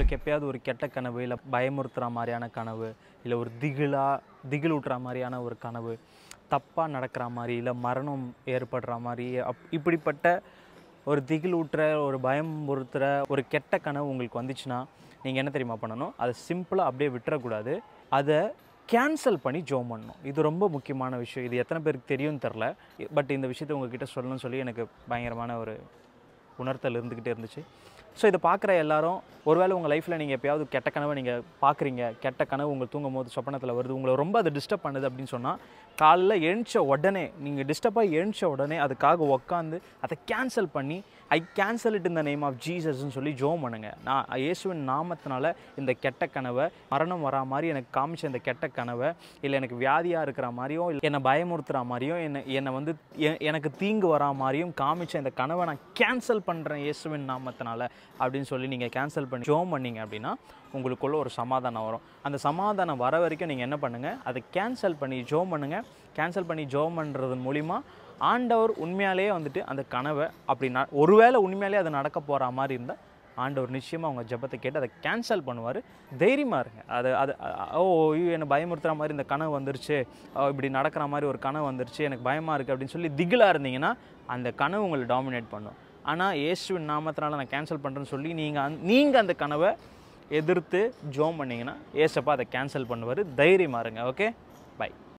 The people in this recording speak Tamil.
உங்களுக்கு எப்பயாவது ஒரு கெட்ட கனவு இல்லை பயமுறுத்துகிற மாதிரியான கனவு இல்லை ஒரு திகிலா திகில் ஊட்டுற மாதிரியான ஒரு கனவு தப்பாக நடக்கிற மாதிரி இல்லை மரணம் ஏற்படுற மாதிரி அப் இப்படிப்பட்ட ஒரு திகில் ஊட்டுற ஒரு பயம் பொறுத்துற ஒரு கெட்ட கனவு உங்களுக்கு வந்துச்சுன்னா நீங்கள் என்ன தெரியுமா பண்ணணும் அதை சிம்பிளாக அப்படியே விட்டுறக்கூடாது அதை கேன்சல் பண்ணி ஜோம் பண்ணணும் இது ரொம்ப முக்கியமான விஷயம் இது எத்தனை பேருக்கு தெரியும்னு தெரில பட் இந்த விஷயத்தை உங்ககிட்ட சொல்லணும்னு சொல்லி எனக்கு பயங்கரமான ஒரு உணர்த்தல் இருந்துக்கிட்டே இருந்துச்சு ஸோ இதை பார்க்குற எல்லாரும் ஒருவேளை உங்கள் லைஃப்பில் நீங்கள் எப்பயாவது கெட்ட கனவை நீங்கள் பார்க்குறீங்க கெட்ட கனவு உங்கள் தூங்கும் போது சொப்பனத்தில் வருது உங்களை ரொம்ப அது டிஸ்டர்ப் பண்ணுது அப்படின்னு சொன்னால் காலைல எழுந்த உடனே நீங்கள் டிஸ்டர்பாக எழுந்த உடனே அதுக்காக உட்காந்து அதை கேன்சல் பண்ணி ஐ கேன்சல் இட் இந்த நேம் ஆஃப் ஜீசஸ்ன்னு சொல்லி ஜோம் பண்ணுங்க நான் இயேசுவின் நாமத்தினால இந்த கெட்ட கனவை மரணம் வரா மாதிரி எனக்கு காமிச்ச இந்த கெட்ட கனவை இல்லை எனக்கு வியாதியாக இருக்கிற மாதிரியும் இல்லை என்னை பயமுறுத்துகிற மாதிரியும் என்னை என்னை வந்து எ- எனக்கு தீங்கு வரா மாதிரியும் காமிச்ச இந்த கனவை நான் கேன்சல் பண்ணுறேன் இயேசுவின் நாமத்தினால அப்படின்னு சொல்லி நீங்கள் கேன்சல் பண்ணி ஜோம் பண்ணீங்க அப்படின்னா உங்களுக்குள்ள ஒரு சமாதானம் வரும் அந்த சமாதானம் வர வரைக்கும் நீங்கள் என்ன பண்ணுங்கள் அதை கேன்சல் பண்ணி ஜோம் பண்ணுங்கள் கேன்சல் பண்ணி ஜோம் பண்ணுறது மூலிமா ஆண்டவர் உண்மையாலேயே வந்துட்டு அந்த கனவை அப்படி ந ஒருவேளை உண்மையாலே அது நடக்க போகிற மாதிரி இருந்தால் ஆண்டவர் நிச்சயமாக அவங்க ஜெபத்தை கேட்டு அதை கேன்சல் பண்ணுவார் தைரியமாக இருங்க அது அது அ- ஓ ஐயோ என்னை பயமுறுத்துற மாதிரி இந்த கனவு வந்துருச்சு ஓ, இப்படி நடக்கிற மாதிரி ஒரு கனவு வந்துருச்சு எனக்கு பயமாக இருக்குது அப்படின்னு சொல்லி திகிலாக இருந்தீங்கன்னா அந்த கனவு உங்களை டாமினேட் பண்ணும் ஆனால் இயேசுவின் நாமத்தினால நான் கேன்சல் பண்ணுறேன்னு சொல்லி நீங்கள் நீங்கள் அந்த கனவை எதிர்த்து ஜோம் பண்ணீங்கன்னா ஏசப்பா அதை கேன்சல் பண்ணுவார் தைரியமாக இருங்க ஓகே பை